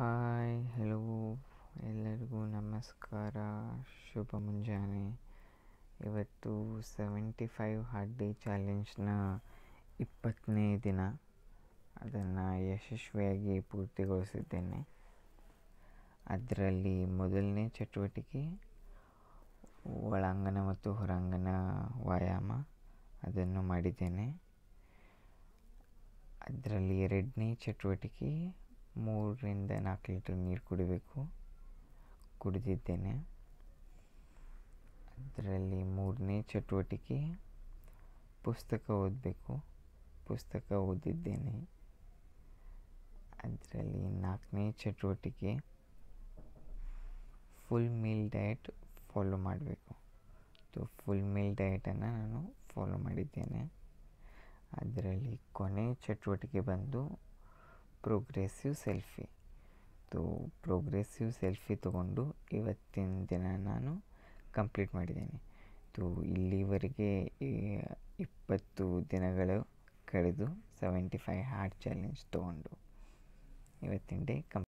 hi hello ಎಲ್ಲರಿಗೂ ನಮಸ್ಕಾರ ಶುಭ ಮುಂಜಾನೆ ಇವತ್ತು ಸೆವೆಂಟಿ ಫೈವ್ ಹಾರ್ಟ್ ಡೇ ಚಾಲೆಂಜ್ನ ಇಪ್ಪತ್ತನೇ ದಿನ ಅದನ್ನು ಯಶಸ್ವಿಯಾಗಿ ಪೂರ್ತಿಗೊಳಿಸಿದ್ದೇನೆ ಅದರಲ್ಲಿ ಮೊದಲನೇ ಚಟುವಟಿಕೆ ಒಳಾಂಗಣ ಮತ್ತು ಹೊರಾಂಗಣ ವ್ಯಾಯಾಮ ಅದನ್ನು ಮಾಡಿದ್ದೇನೆ ಅದರಲ್ಲಿ ಎರಡನೇ ಚಟುವಟಿಕೆ ಮೂರರಿಂದ ನಾಲ್ಕು ಲೀಟರ್ ನೀರು ಕುಡಿಬೇಕು ಕುಡಿದಿದ್ದೇನೆ ಅದರಲ್ಲಿ ಮೂರನೇ ಚಟುವಟಿಕೆ ಪುಸ್ತಕ ಓದಬೇಕು ಪುಸ್ತಕ ಓದಿದ್ದೇನೆ ಅದರಲ್ಲಿ ನಾಲ್ಕನೇ ಚಟುವಟಿಕೆ ಫುಲ್ ಮೀಲ್ ಡಯಟ್ ಫಾಲೋ ಮಾಡಬೇಕು ಸೊ ಫುಲ್ ಮೀಲ್ ಡಯಟನ್ನು ನಾನು ಫಾಲೋ ಮಾಡಿದ್ದೇನೆ ಅದರಲ್ಲಿ ಕೊನೆ ಚಟುವಟಿಕೆ ಬಂದು progressive selfie so progressive selfie ತಗೊಂಡು ಇವತ್ತಿನ ದಿನ ನಾನು ಕಂಪ್ಲೀಟ್ ಮಾಡಿದ್ದೇನೆ ಸೊ ಇಲ್ಲಿವರೆಗೆ ಇಪ್ಪತ್ತು ದಿನಗಳು ಕಳೆದು ಸೆವೆಂಟಿ ಫೈವ್ ಹಾರ್ಟ್ ಚಾಲೆಂಜ್ ತೊಗೊಂಡು ಇವತ್ತಿನ ಡೇ ಕಂಪ್